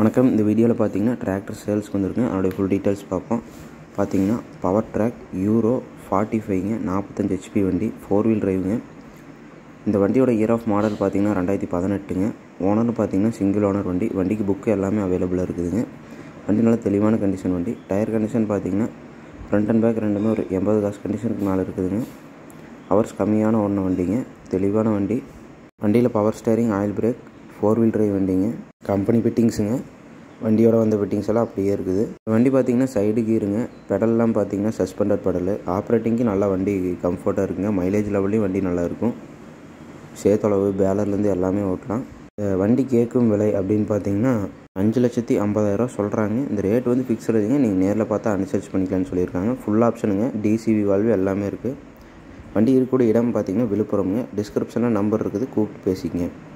வணக்கம் இந்த வீடியோவில் பார்த்தீங்கன்னா டிராக்டர் சேல்ஸ்க்கு வந்திருக்குங்க அதோடைய ஃபுல் டீட்டெயில்ஸ் பார்ப்போம் பார்த்தீங்கன்னா பவர் ட்ராக் யூரோ ஃபார்ட்டி ஃபைவ்ங்க நாற்பத்தஞ்சு ஹெச்பி வண்டி ஃபோர் வீல் டிரைவுங்க இந்த வண்டியோட இயர் ஆஃப் மாடல் பார்த்தீங்கன்னா ரெண்டாயிரத்தி பதினெட்டுங்க ஓனர்னு பார்த்தீங்கன்னா சிங்கிள் ஓனர் வண்டி வண்டிக்கு புக்கு எல்லாமே அவைலபிளாக இருக்குதுங்க வண்டி நல்ல தெளிவான கண்டிஷன் வண்டி டயர் கண்டிஷன் பார்த்தீங்கன்னா ஃப்ரண்ட் அண்ட் பேக் ரெண்டுமே ஒரு எண்பது காசு கண்டிஷனுக்கு மேலே இருக்குதுங்க ஹவர்ஸ் கம்மியான ஒன்று வண்டிங்க தெளிவான வண்டி வண்டியில் power steering oil brake four wheel drive வண்டிங்க கம்பெனி ஃபிட்டிங்ஸுங்க வண்டியோட வந்த ஃபிட்டிங்ஸ் எல்லாம் அப்படியே இருக்குது வண்டி பார்த்தீங்கன்னா சைடு கீருங்க பெடல்லாம் பார்த்தீங்கன்னா சஸ்பெண்டட் பெடல் ஆப்ரேட்டிங்க்கு நல்லா வண்டி கம்ஃபர்ட்டாக இருக்குங்க மைலேஜ் லெவல்லையும் வண்டி நல்லா இருக்கும் சேத்தளவு பேலர்லேருந்து எல்லாமே ஓட்டலாம் இந்த வண்டி கேட்கும் விலை அப்படின்னு பார்த்தீங்கன்னா அஞ்சு லட்சத்தி ஐம்பதாயிரரூவா சொல்கிறாங்க இந்த ரேட் வந்து ஃபிக்ஸ்டுங்க நீங்கள் நேரில் பார்த்தா அனுசரிச்சு பண்ணிக்கலாம்னு சொல்லியிருக்காங்க ஃபுல் ஆப்ஷனுங்க டிசிவி வால்வு எல்லாமே இருக்குது வண்டி இருக்கக்கூடிய இடம் பார்த்தீங்கன்னா விழுப்புரம்ங்க டிஸ்கிரிப்ஷனில் நம்பர் இருக்குது கூப்பிட்டு பேசிக்கங்க